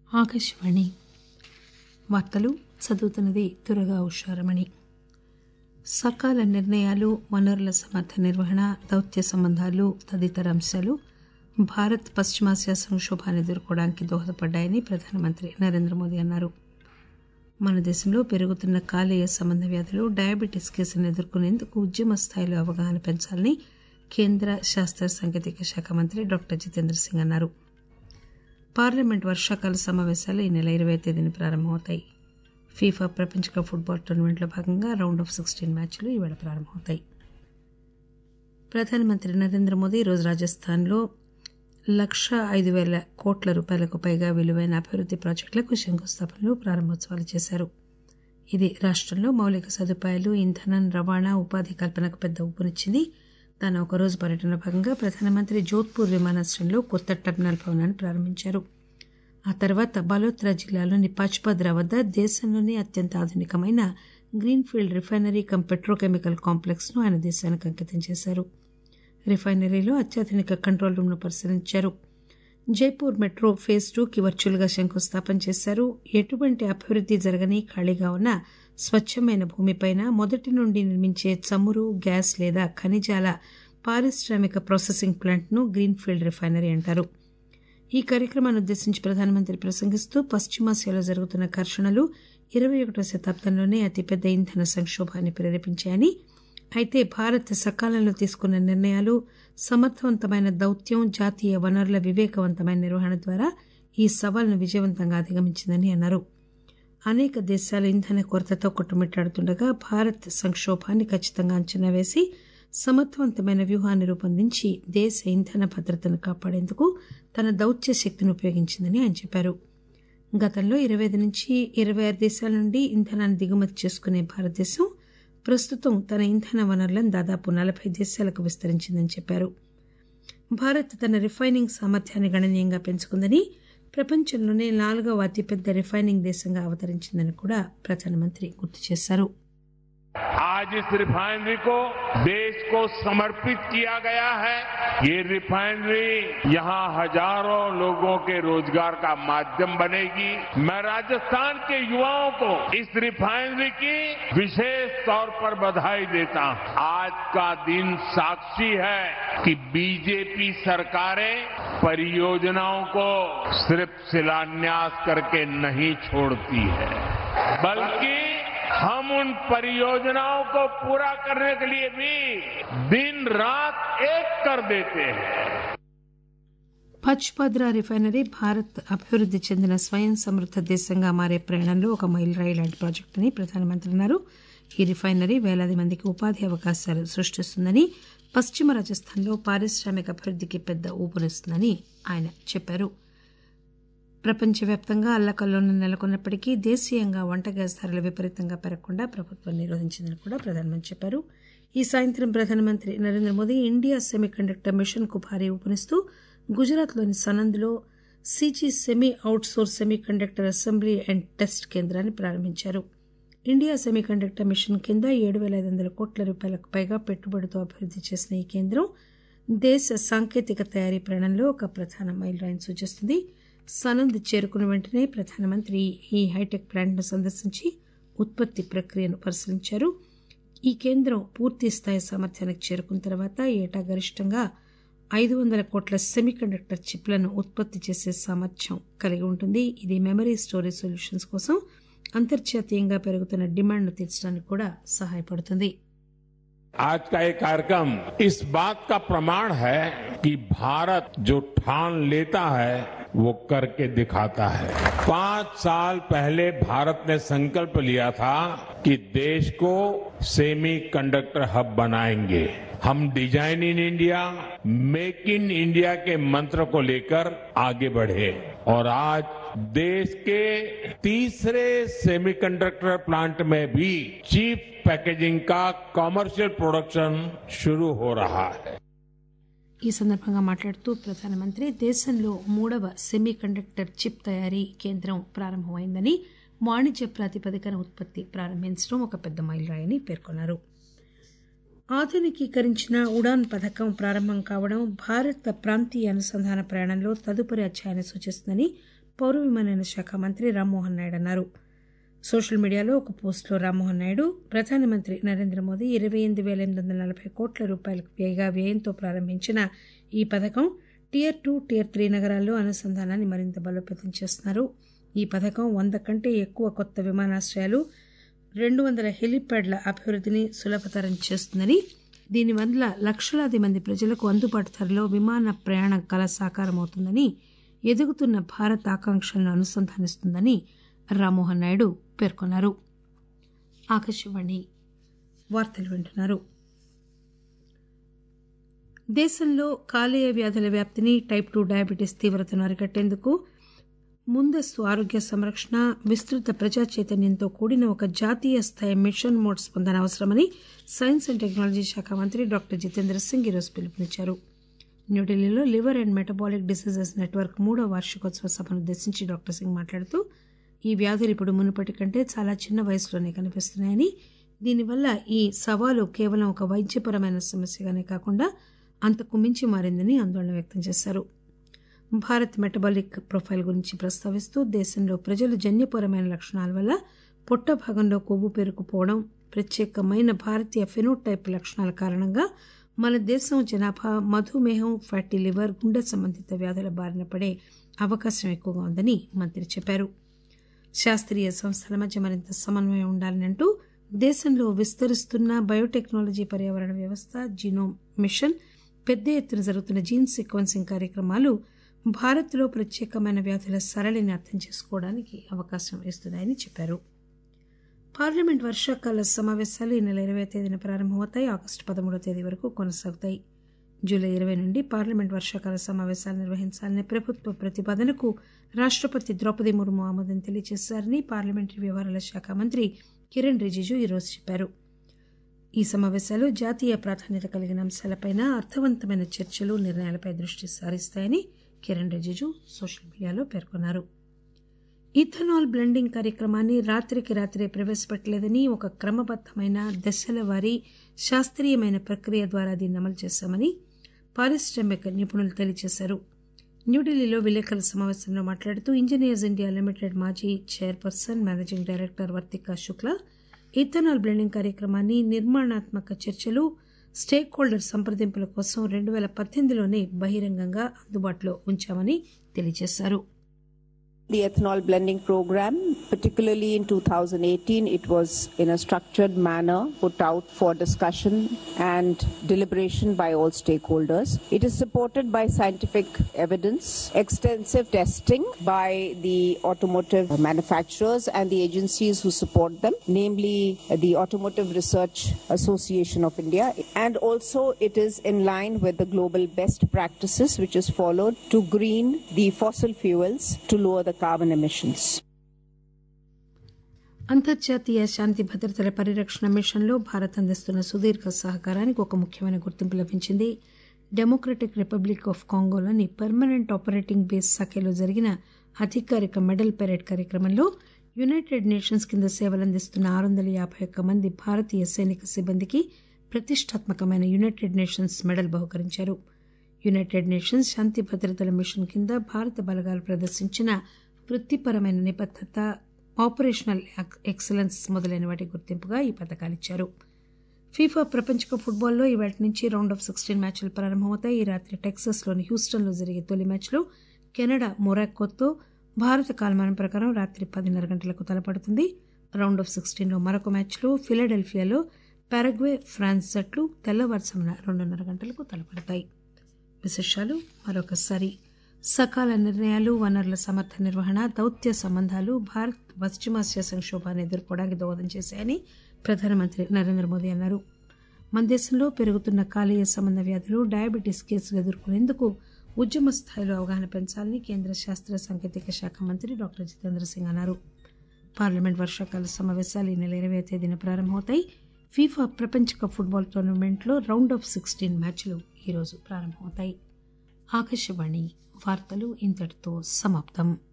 ఆకాశవాణి వార్తలు చదువుతున్నది దురగా ఉషారమణి సకాల నిర్ణయాలు వనరుల సమర్థ నిర్వహణ దౌత్య సంబంధాలు తదితర అంశాలు భారత్ పశ్చిమాసియా సంక్షోభాన్ని ఎదుర్కోవడానికి దోహదపడ్డాయని ప్రధానమంత్రి నరేంద్ర మోదీ అన్నారు మన దేశంలో పెరుగుతున్న కాలేయ సంబంధ వ్యాధులు డయాబెటీస్ కేసులను ఎదుర్కొనేందుకు ఉద్యమ స్థాయిలో అవగాహన పెంచాలని కేంద్ర శాస్త్ర సాంకేతిక శాఖ మంత్రి డాక్టర్ జితేంద్ర సింగ్ అన్నారు పార్లమెంట్ వర్షాకాల సమావేశాలు ఈ నెల ఇరవై తేదీన ప్రారంభమవుతాయి ఫీఫా ప్రపంచ కప్ ఫుట్బాల్ టోర్నమెంట్లో భాగంగా రౌండ్ ఆఫ్ సిక్స్టీన్ మ్యాచ్లు ఈవేళ ప్రారంభమవుతాయి ప్రధానమంత్రి నరేంద్ర మోదీ ఈరోజు రాజస్థాన్లో లక్ష ఐదు పేల కోట్ల రూపాయలకు పైగా విలువైన అభివృద్ది ప్రాజెక్టులకు శంకుస్థాపనలు ప్రారంభోత్సవాలు చేశారు ఇది రాష్టంలో మౌలిక సదుపాయాలు ఇంధనం రవాణా ఉపాధి కల్పనకు పెద్ద ఊపునిచ్చింది తన ఒకరోజు పర్యటన భాగంగా ప్రధానమంత్రి జోధ్పూర్ విమానాశ్రయంలో కొత్త టెర్మినల్ భవనాన్ని ప్రారంభించారు ఆ తర్వాత బలోత్రా జిల్లాలోని పచ్పద్రా వద్ద దేశంలోనే అత్యంత ఆధునికమైన greenfield refinery cum petrochemical complex ను ఆయన దేశానికి అంకితం చేశారు రిఫైనరీలో అత్యాధునిక కంట్రోల్ రూమ్ ను పరిశీలించారు జైపూర్ మెట్రో ఫేజ్ టూ కి వర్చువల్ గా శంకుస్థాపన చేశారు ఎటువంటి అభివృద్ది జరగని ఖాళీగా ఉన్న స్వచ్చమైన భూమిపైన మొదటి నుండి నిర్మించే చమురు గ్యాస్ లేదా ఖనిజాల పారిశ్రామిక ప్రాసెసింగ్ ప్లాంట్ ను గ్రీన్ఫీల్డ్ రిఫైనరీ అంటారు ఈ కార్యక్రమాన్ని ఉద్దేశించి ప్రధానమంత్రి ప్రసంగిస్తూ పశ్చిమాసియాలో జరుగుతున్న ఘర్షణలు ఇరవై ఒకటో శతాబ్దంలోనే అతిపెద్ద ఇంధన సంక్షోభాన్ని ప్రేరేపించాయని అయితే భారత్ సకాలంలో తీసుకున్న నిర్ణయాలు సమర్థవంతమైన దౌత్యం జాతీయ వనరుల వివేకవంతమైన నిర్వహణ ద్వారా ఈ సవాల్ను విజయవంతంగా అధిగమించిందని అన్నారు అనేక దేశాలు ఇంధన కొరతతో కొట్టుమిట్టాడుతుండగా భారత్ సంక్షోభాన్ని ఖచ్చితంగా అంచనా వేసి సమర్థవంతమైన వ్యూహాన్ని రూపొందించి దేశ ఇంధన భద్రతను కాపాడేందుకు తన దౌత్య శక్తిని ఉపయోగించిందని ఆయన చెప్పారు గతంలో ఇరవై ఐదు నుంచి ఇరవై ఆరు దేశాల నుండి ఇంధనాన్ని దిగుమతి చేసుకునే భారతదేశం ప్రస్తుతం తన ఇంధన వనరులను దాదాపు నలభై దేశాలకు విస్తరించిందని చెప్పారు భారత్ తన రిఫైనింగ్ సామర్థ్యాన్ని గణనీయంగా పెంచుకుందని ప్రపంచంలోనే నాలుగవ అతిపెద్ద రిఫైనింగ్ దేశంగా అవతరించిందని కూడా ప్రధానమంత్రి గుర్తు చేశారు आज इस रिफाइनरी को देश को समर्पित किया गया है ये रिफाइनरी यहाँ हजारों लोगों के रोजगार का माध्यम बनेगी मैं राजस्थान के युवाओं को इस रिफाइनरी की विशेष तौर पर बधाई देता हूँ आज का दिन साक्षी है कि बीजेपी सरकारें परियोजनाओं को सिर्फ शिलान्यास करके नहीं छोड़ती है बल्कि हम उन परियोजनाओं को पूरा करने के लिए भी दिन रात एक कर देते हैं పచ్పద్రా రిఫైనరీ భారత్ అభివృద్ది చెందిన స్వయం సమృద్ధ దేశంగా మారే ప్రయాణంలో ఒక మైలురాయి లాంటి ప్రాజెక్టు అని ప్రధానమంత్రి అన్నారు ఈ రిఫైనరీ వేలాది మందికి ఉపాధి అవకాశాలు సృష్టిస్తుందని పశ్చిమ రాజస్థాన్లో పారిశ్రామిక అభివృద్దికి పెద్ద ఊపునిస్తుందని ఆయన చెప్పారు ప్రపంచవ్యాప్తంగా అల్లకల్లోనం నెలకొన్నప్పటికీ దేశీయంగా వంట గ్యాస్ ధరలు విపరీతంగా పెరగకుండా ప్రభుత్వం నిరోధించిందని కూడా ప్రధానమంత్రి చెప్పారు ఈ సాయంత్రం ప్రధానమంత్రి Narendra Modi India semiconductor mission కు భారీ ఊపునిస్తూ గుజరాత్లోని సనంద్లో CG semi outsource semiconductor assembly and test కేంద్రాన్ని ప్రారంభించారు ఇండియా సెమీ కండక్టర్ మిషన్ కింద ఏడు పేల ఐదు వందల కోట్ల రూపాయలకు పైగా పెట్టుబడితో అభివృద్ది చేసిన ఈ కేంద్రం దేశ సాంకేతిక తయారీ ప్రయాణంలో ఒక ప్రధాన మైలురాయిని సూచిస్తుంది సనంద్ చేరుకున్న వెంటనే ప్రధానమంత్రి ఈ హైటెక్ ప్లాంట్ను సందర్శించి ఉత్పత్తి ప్రక్రియను పరిశీలించారు ఈ కేంద్రం పూర్తి స్థాయి సామర్థ్యానికి చేరుకున్న తర్వాత ఏటా గరిష్టంగా ఐదు వందల కోట్ల సెమీ కండక్టర్ చిప్లను ఉత్పత్తి చేసే సామర్థ్యం కలిగి ఉంటుంది ఇది మెమరీ స్టోరేజ్ సొల్యూషన్స్ కోసం అంతర్జాతీయంగా పెరుగుతున్న డిమాండ్ను తీర్చడానికి కూడా సహాయపడుతుంది आज का ये कार्यक्रम इस बात का प्रमाण है कि भारत जो ठान लेता है वो करके दिखाता है पांच साल पहले भारत ने संकल्प लिया था कि देश को सेमी कंडक्टर हब बनाएंगे हम design in India make in India के मंत्र को लेकर आगे बढ़े और आज देश के तीसरे सेमीकंडक्टर प्लांट में भी चीप पैकेजिंग का कमर्शियल प्रोडक्शन शुरू हो रहा है ఈ సందర్భంగా మాట్లాడుతూ ప్రధానమంత్రి దేశంలో మూడవ సెమీ కండక్టర్ చిప్ తయారీ కేంద్రం ప్రారంభమైందని వాణిజ్య ప్రాతిపదికన ఉత్పత్తి ప్రారంభించడం ఒక పెద్ద మైలురాయని పేర్కొన్నారు ఆధునికీకరించిన ఉడాన్ పథకం ప్రారంభం కావడం భారత ప్రాంతీయ అనుసంధాన ప్రయాణంలో తదుపరి అధ్యాయాన్ని సూచిస్తుందని పౌర విమానయాన శాఖ మంత్రి రామ్మోహన్ నాయుడు అన్నారు సోషల్ మీడియాలో ఒక పోస్టులో రామ్మోహన్ నాయుడు ప్రధానమంత్రి నరేంద్ర మోదీ ఇరవై ఎనిమిది వేల ఎనిమిది వందల నలభై కోట్ల రూపాయలకు పైగా వ్యయంతో ప్రారంభించిన ఈ పథకం టియర్ టూ టియర్ త్రీ నగరాల్లో అనుసంధానాన్ని మరింత బలోపేతం చేస్తున్నారు ఈ పథకం వంద కంటే ఎక్కువ కొత్త విమానాశ్రయాలు రెండు వందల హెలిప్యాడ్ల అభివృద్ధిని సులభతరం చేస్తుందని దీనివల్ల లక్షలాది మంది ప్రజలకు అందుబాటు ధరలో విమాన ప్రయాణం కల సాకారమవుతుందని ఎదుగుతున్న భారత్ ఆకాంక్షలను అనుసంధానిస్తుందని రామ్మోహన్ నాయుడు పేర్కొన్నారు ఆకాశవాణి వార్తలు వింటున్నారు దేశంలో కాలేయ వ్యాధుల వ్యాప్తిని టైప్ టూ డయాబెటీస్ తీవ్రతను అరికట్టేందుకు ముందస్తు ఆరోగ్య సంరక్షణ విస్తృత ప్రజా చైతన్యంతో కూడిన ఒక జాతీయ స్థాయి మిషన్ మోడ్ స్పందన అవసరమని సైన్స్ అండ్ టెక్నాలజీ శాఖ మంత్రి డాక్టర్ జితేంద్ర సింగ్ ఈరోజు పిలుపునిచ్చారు న్యూఢిల్లీలో liver and metabolic diseases network మూడో వార్షికోత్సవ సభను ఉద్దేశించి డాక్టర్ సింగ్ మాట్లాడుతూ ఈ వ్యాధులు ఇప్పుడు మునుపటి కంటే చాలా చిన్న వయసులోనే కనిపిస్తున్నాయని దీనివల్ల ఈ సవాలు కేవలం ఒక వైద్యపరమైన సమస్యగానే కాకుండా అంతకు మించి మారిందని ఆందోళన వ్యక్తం చేశారు భారత్ మెటబాలిక్ ప్రొఫైల్ గురించి ప్రస్తావిస్తూ దేశంలో ప్రజలు జన్యుపరమైన లక్షణాల వల్ల పొట్ట భాగంలో కొవ్వు పేరుకుపోవడం ప్రత్యేకమైన భారతీయ ఫెనోటైప్ లక్షణాల కారణంగా మన దేశం జనాభా మధుమేహం ఫ్యాటీ లివర్ గుండె సంబంధిత వ్యాధుల బారిన పడే అవకాశం ఎక్కువగా ఉందని మంత్రి చెప్పారు శాస్త్రీయ సంస్థల మధ్య మరింత సమన్వయం ఉండాలని అంటూ దేశంలో విస్తరిస్తున్న బయోటెక్నాలజీ పర్యావరణ వ్యవస్థ జీనోమ్ మిషన్ పెద్ద ఎత్తున జరుగుతున్న జీన్ సీక్వెన్సింగ్ కార్యక్రమాలు భారత్లో ప్రత్యేకమైన వ్యాధుల సరళిని అర్థం చేసుకోవడానికి అవకాశం ఇస్తున్నాయని చెప్పారు పార్లమెంట్ వర్షాకాల సమావేశాలు ఈ నెల ఇరవై తేదీన ప్రారంభమవుతాయి ఆగస్టు పదమూడో తేదీ వరకు కొనసాగుతాయి జూలై ఇరవై నుండి పార్లమెంట్ వర్షాకాల సమావేశాలు నిర్వహించాలనే ప్రభుత్వ ప్రతిపాదనకు రాష్టపతి ద్రౌపది ముర్ము ఆమోదం తెలియజేశారని పార్లమెంటరీ వ్యవహారాల శాఖ మంత్రి కిరణ్ రిజిజు ఈరోజు చెప్పారు ఈ సమావేశాలు జాతీయ ప్రాధాన్యత కలిగిన అంశాలపై అర్థవంతమైన చర్చలు నిర్ణయాలపై దృష్టి సారిస్తాయని కిరణ్ రిజిజు సోషల్ మీడియాలో పేర్కొన్నారు ఇథనాల్ బ్లెండింగ్ కార్యక్రమాన్ని రాత్రికి రాత్రే ప్రవేశపెట్టలేదని ఒక క్రమబద్దమైన దశల వారీ శాస్త్రీయమైన ప్రక్రియ ద్వారా దీన్ని అమలు చేశామని పారిశ్రామిక నిపుణులు తెలియజేశారు న్యూఢిల్లీలో విలేకరుల సమావేశంలో మాట్లాడుతూ ఇంజనీర్స్ ఇండియా లిమిటెడ్ మాజీ chairperson managing director Vartika Shukla ethanol blending కార్యక్రమాన్ని నిర్మాణాత్మక చర్చలు స్టేక్ హోల్డర్ సంప్రదింపుల కోసం రెండు వేల పద్దెనిమిదిలోనే బహిరంగంగా అందుబాటులో ఉంచామని తెలియజేశారు The ethanol blending program, particularly in 2018, it was in a structured manner put out for discussion and deliberation by all stakeholders. It is supported by scientific evidence, extensive testing by the automotive manufacturers and the agencies who support them, namely the Automotive Research Association of India. And also it is in line with the global best practices which is followed to green the fossil fuels to lower the carbon emissions. అంతర్జాతీయ శాంతి భద్రతల పరిరక్షణ మిషన్లో భారత్ అందిస్తున్న సుదీర్ఘ సహకారానికి ఒక ముఖ్యమైన గుర్తింపు లభించింది డెమోక్రటిక్ రిపబ్లిక్ ఆఫ్ కాంగోలోని పర్మనెంట్ ఆపరేటింగ్ బేస్ సఖేలో జరిగిన అధికారిక మెడల్ పెరేడ్ కార్యక్రమంలో యునైటెడ్ నేషన్స్ కింద సేవలందిస్తున్న ఆరు వందల యాభై ఒక్క మంది భారతీయ సైనిక సిబ్బందికి ప్రతిష్టాత్మకమైన యునైటెడ్ నేషన్స్ మెడల్ బహుకరించారు యునైటెడ్ నేషన్స్ శాంతి భద్రతల మిషన్ కింద భారత బలగాలు ప్రదర్శించిన వృత్తిపరమైన నిబద్దత ఆపరేషనల్ ఎక్సలెన్స్ మొదలైన వాటి గుర్తింపుగా ఈ పథకాలిచ్చారు ఫీఫా ప్రపంచ కప్ ఫుట్బాల్లో ఇవాటి నుంచి రౌండ్ ఆఫ్ సిక్స్టీన్ మ్యాచ్లు ప్రారంభమవుతాయి ఈ రాత్రి టెక్సాస్లోని హ్యూస్టన్లో జరిగే తొలి మ్యాచ్లో కెనడా మొరాకోతో భారత కాలమానం ప్రకారం రాత్రి పదిన్నర గంటలకు తలపడుతుంది రౌండ్ ఆఫ్ సిక్స్టీన్లో మరొక మ్యాచ్లో ఫిలడెల్ఫియాలో పారగ్వే ఫ్రాన్స్ జట్లు తెల్లవారుజామున రెండున్నర గంటలకు తలపడతాయి విశేషాలు మరొకసారి సకాల నిర్ణయాలు వనరుల సమర్థ నిర్వహణ దౌత్య సంబంధాలు భారత్ పశ్చిమాసియా సంక్షోభాన్ని ఎదుర్కోవడానికి దోహదం చేశాయని ప్రధానమంత్రి నరేంద్ర మోదీ అన్నారు మన దేశంలో పెరుగుతున్న కాలేయ సంబంధ వ్యాధులు డయాబెటీస్ కేసులు ఎదుర్కొనేందుకు ఉద్యమ స్థాయిలో అవగాహన పెంచాలని కేంద్ర శాస్త్ర సాంకేతిక శాఖ మంత్రి డాక్టర్ జితేంద్ర సింగ్ అన్నారు పార్లమెంట్ వర్షాకాల సమావేశాలు ఈ నెల ఇరవై తేదీన ప్రారంభమవుతాయి ఫీఫా ప్రపంచ కప్ ఫుట్బాల్ టోర్నమెంట్లో రౌండ్ ఆఫ్ సిక్స్టీన్ మ్యాచ్లు ఈరోజు ప్రారంభమవుతాయి ఆకాశవాణి వార్తలు ఇంతటితో సమాప్తం